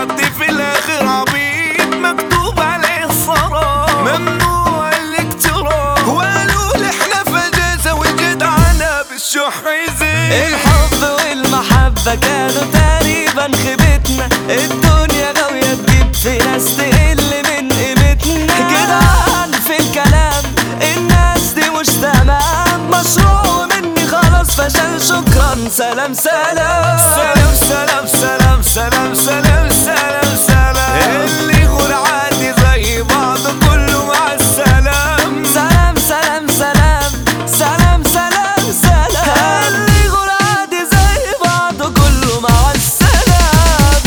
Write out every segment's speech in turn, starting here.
حد في الاخر عبيد مكتوب عليه الصرام ممنوع الاقتراب وقالوا لي احنا فجازة وجدعنا بالشح يزيد الحب والمحبة كانوا تقريبا خيبتنا الدنيا غاوية تجيب في ناس تقل من قيمتنا جدعان في الكلام الناس دي مش تمام مشروع مني خلاص فشل شكرا سلام سلام سلام سلام سلام سلام سلام سلام سلام اللي يغور عادي زي بعض كله مع السلام سلام سلام سلام سلام سلام سلام اللي يغور عادي زي بعضه كله مع السلام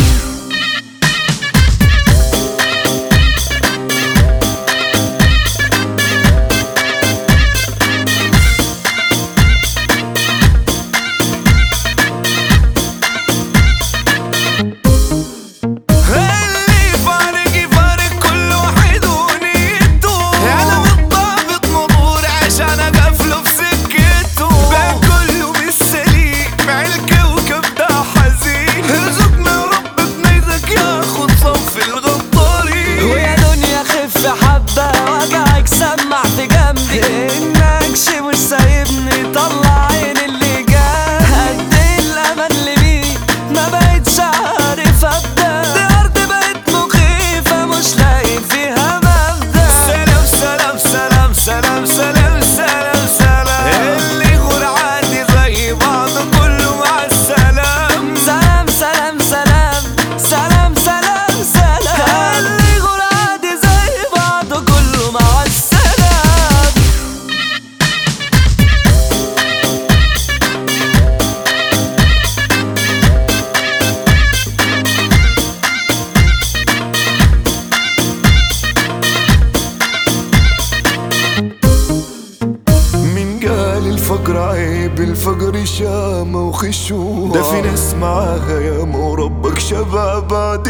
اللي يفارق يفارق كل واحد ونيته انا بالضابط مبهور عشان اقفله في سكته بقى كله بالسليم مع الكوكب ده حزين ارزقنا رب بنيتك ياخد صف الغدارين ويا دنيا خف حبة وجعك سمع في جنبي النكش مش سايبني طلع عين اللي جاب قد الأمل اللي بيه ما بقتش عارف أبدأ دي أرض بقت مخيفة مش لاقي فيها مبدأ سلام سلام سلام سلام سلام سلام سلام اللي يغور عادي زي بعض كله مع السلام سلام سلام سلام سلام سلام سلام اللي يغور عادي زي بعضه كله مع السلام مين قال الفقر عيب الفقر شامة وخشوع ده في ناس معاها ياما وربك شباب بعد